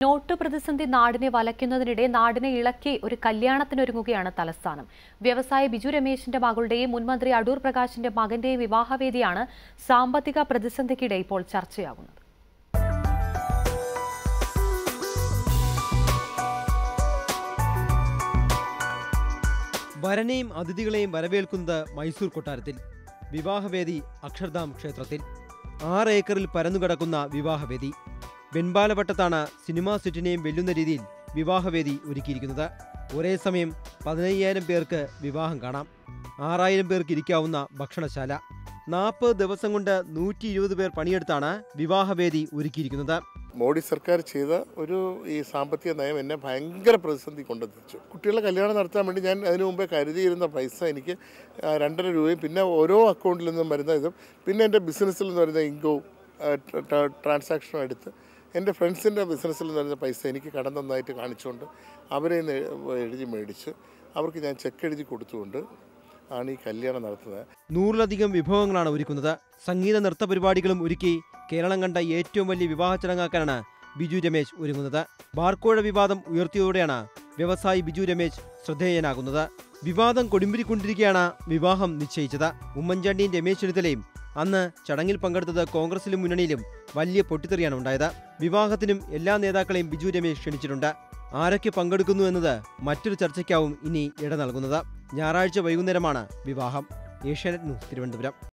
not പ്രതിസന്ധി നാടിനെ വലയ്ക്കുന്നതിനിടെ നാടിനെ ഇളക്കി ഒരു കല്യാണത്തിനൊരുങ്ങുകയാണ് തലസ്ഥാനം വ്യവസായ ബിജു രമേശിന്റെ മകളുടെയും മുൻമന്ത്രി അടൂർ പ്രകാശിന്റെ മകന്റെയും വിവാഹവേദിയാണ് സാമ്പത്തിക പ്രതിസന്ധിക്കിടെ ഇപ്പോൾ ചർച്ചയാകുന്നത് വരനെയും അതിഥികളെയും വരവേൽക്കുന്നത് മൈസൂർ കൊട്ടാരത്തിൽ വിവാഹവേദി അക്ഷർധാം ക്ഷേത്രത്തിൽ ആറ് ഏക്കറിൽ പരന്നുകിടക്കുന്ന വിവാഹവേദി വെൺപാലവട്ടത്താണ് സിനിമാ സെറ്റിനെയും വെല്ലുന്ന രീതിയിൽ വിവാഹവേദി ഒരുക്കിയിരിക്കുന്നത് ഒരേ സമയം പതിനയ്യായിരം പേർക്ക് വിവാഹം കാണാം ആറായിരം പേർക്ക് ഇരിക്കാവുന്ന ഭക്ഷണശാല നാൽപ്പത് ദിവസം കൊണ്ട് നൂറ്റി ഇരുപത് പേർ പണിയെടുത്താണ് വിവാഹവേദി ഒരുക്കിയിരിക്കുന്നത് മോഡി സർക്കാർ ചെയ്ത ഒരു ഈ സാമ്പത്തിക നയം എന്നെ ഭയങ്കര പ്രതിസന്ധി കൊണ്ടെത്തിച്ചു കുട്ടികളെ കല്യാണം നടത്താൻ വേണ്ടി ഞാൻ അതിനു മുമ്പേ കരുതിയിരുന്ന പൈസ എനിക്ക് ആ, രണ്ടര രൂപയും പിന്നെ ഓരോ അക്കൗണ്ടിൽ നിന്നും വരുന്ന ഇതും പിന്നെ എൻ്റെ ബിസിനസ്സിൽ നിന്ന് വരുന്ന ഇൻകവും ട്രാൻസാക്ഷനും എടുത്ത് എൻ്റെ ഫ്രണ്ട്സിൻ്റെ ബിസിനസ്സിൽ നിന്ന് വരുന്ന പൈസ എനിക്ക് കടം തന്നതായിട്ട് കാണിച്ചുകൊണ്ട് അവരെ നിന്ന് എഴുതി മേടിച്ച് അവർക്ക് ഞാൻ ചെക്ക് എഴുതി കൊടുത്തുകൊണ്ട് ആണ് ഈ കല്യാണം നടത്തുന്നത് നൂറിലധികം വിഭവങ്ങളാണ് ഒരുക്കുന്നത് സംഗീത നൃത്ത പരിപാടികളും ഒരുക്കി കേരളം കണ്ട ഏറ്റവും വലിയ വിവാഹ ചടങ്ങാക്കാനാണ് ബിജു രമേശ് ഒരുങ്ങുന്നത് ബാർക്കോഴ വിവാദം ഉയർത്തിയതോടെയാണ് വ്യവസായി ബിജു രമേശ് ശ്രദ്ധേയനാകുന്നത് വിവാദം കൊടുമ്പിരിക്കൊണ്ടിരിക്കെയാണ് വിവാഹം നിശ്ചയിച്ചത് ഉമ്മൻചാണ്ടിയും രമേശ് ചെന്നിത്തലയും അന്ന് ചടങ്ങിൽ പങ്കെടുത്തത് കോൺഗ്രസിലും മുന്നണിയിലും വലിയ പൊട്ടിത്തെറിയാണ് ഉണ്ടായത് വിവാഹത്തിനും എല്ലാ നേതാക്കളെയും ബിജു രമേശ് ക്ഷണിച്ചിട്ടുണ്ട് ആരൊക്കെ പങ്കെടുക്കുന്നു എന്നത് മറ്റൊരു ചർച്ചയ്ക്കാവും ഇനി ഇട നൽകുന്നത് ഞായറാഴ്ച വൈകുന്നേരമാണ് വിവാഹം ഏഷ്യാനെറ്റ് ന്യൂസ് തിരുവനന്തപുരം